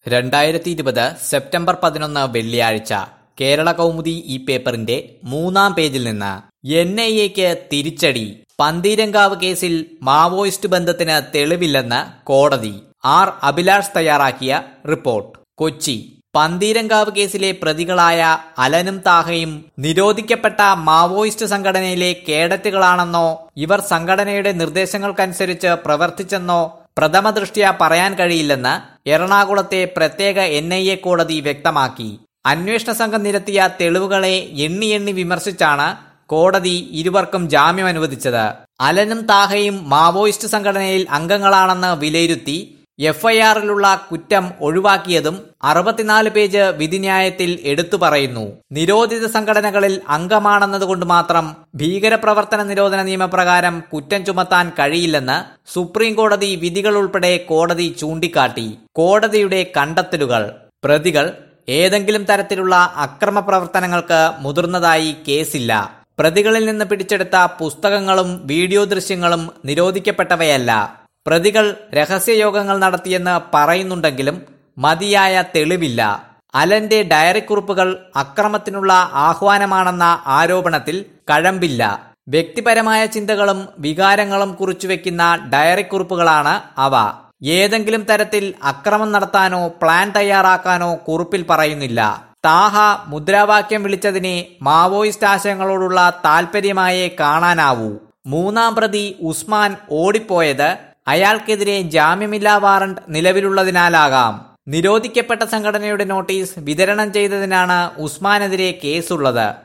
രണ്ടായിരത്തി ഇരുപത് സെപ്റ്റംബർ പതിനൊന്ന് വെള്ളിയാഴ്ച കേരള കൗമുദി ഈ പേപ്പറിന്റെ മൂന്നാം പേജിൽ നിന്ന് എൻ ഐ എക്ക് തിരിച്ചടി പന്തീരങ്കാവ് കേസിൽ മാവോയിസ്റ്റ് ബന്ധത്തിന് തെളിവില്ലെന്ന് കോടതി ആർ അഭിലാഷ് തയ്യാറാക്കിയ റിപ്പോർട്ട് കൊച്ചി പന്തീരങ്കാവ് കേസിലെ പ്രതികളായ അലനും താഹയും നിരോധിക്കപ്പെട്ട മാവോയിസ്റ്റ് സംഘടനയിലെ കേഡറ്റുകളാണെന്നോ ഇവർ സംഘടനയുടെ നിർദ്ദേശങ്ങൾക്കനുസരിച്ച് പ്രവർത്തിച്ചെന്നോ പ്രഥമ ദൃഷ്ട്യാ പറയാൻ കഴിയില്ലെന്ന് എറണാകുളത്തെ പ്രത്യേക എൻ ഐ എ കോടതി വ്യക്തമാക്കി അന്വേഷണ സംഘം നിരത്തിയ തെളിവുകളെ എണ്ണി എണ്ണി വിമർശിച്ചാണ് കോടതി ഇരുവർക്കും ജാമ്യം അനുവദിച്ചത് അലനും താഹയും മാവോയിസ്റ്റ് സംഘടനയിൽ അംഗങ്ങളാണെന്ന് വിലയിരുത്തി എഫ്ഐആറിലുള്ള കുറ്റം ഒഴിവാക്കിയതും അറുപത്തിനാല് പേജ് വിധിന്യായത്തിൽ എടുത്തു പറയുന്നു നിരോധിത സംഘടനകളിൽ അംഗമാണെന്നതുകൊണ്ട് മാത്രം ഭീകരപ്രവർത്തന നിരോധന നിയമപ്രകാരം കുറ്റം ചുമത്താൻ കഴിയില്ലെന്ന് സുപ്രീം കോടതി വിധികൾ ഉൾപ്പെടെ കോടതി ചൂണ്ടിക്കാട്ടി കോടതിയുടെ കണ്ടെത്തലുകൾ പ്രതികൾ ഏതെങ്കിലും തരത്തിലുള്ള അക്രമ പ്രവർത്തനങ്ങൾക്ക് മുതിർന്നതായി കേസില്ല പ്രതികളിൽ നിന്ന് പിടിച്ചെടുത്ത പുസ്തകങ്ങളും വീഡിയോ ദൃശ്യങ്ങളും നിരോധിക്കപ്പെട്ടവയല്ല പ്രതികൾ രഹസ്യയോഗങ്ങൾ നടത്തിയെന്ന് പറയുന്നുണ്ടെങ്കിലും മതിയായ തെളിവില്ല അലന്റെ ഡയറിക്കുറിപ്പുകൾ അക്രമത്തിനുള്ള ആഹ്വാനമാണെന്ന ആരോപണത്തിൽ കഴമ്പില്ല വ്യക്തിപരമായ ചിന്തകളും വികാരങ്ങളും കുറിച്ചുവെക്കുന്ന ഡയറിക്കുറിപ്പുകളാണ് അവ ഏതെങ്കിലും തരത്തിൽ അക്രമം നടത്താനോ പ്ലാൻ തയ്യാറാക്കാനോ കുറിപ്പിൽ പറയുന്നില്ല താഹ മുദ്രാവാക്യം വിളിച്ചതിനെ മാവോയിസ്റ്റ് ആശയങ്ങളോടുള്ള താൽപര്യമായേ കാണാനാവൂ മൂന്നാം പ്രതി ഉസ്മാൻ ഓടിപ്പോയത് അയാൾക്കെതിരെ ജാമ്യമില്ലാ വാറണ്ട് നിലവിലുള്ളതിനാലാകാം നിരോധിക്കപ്പെട്ട സംഘടനയുടെ നോട്ടീസ് വിതരണം ചെയ്തതിനാണ് ഉസ്മാനെതിരെ കേസുള്ളത്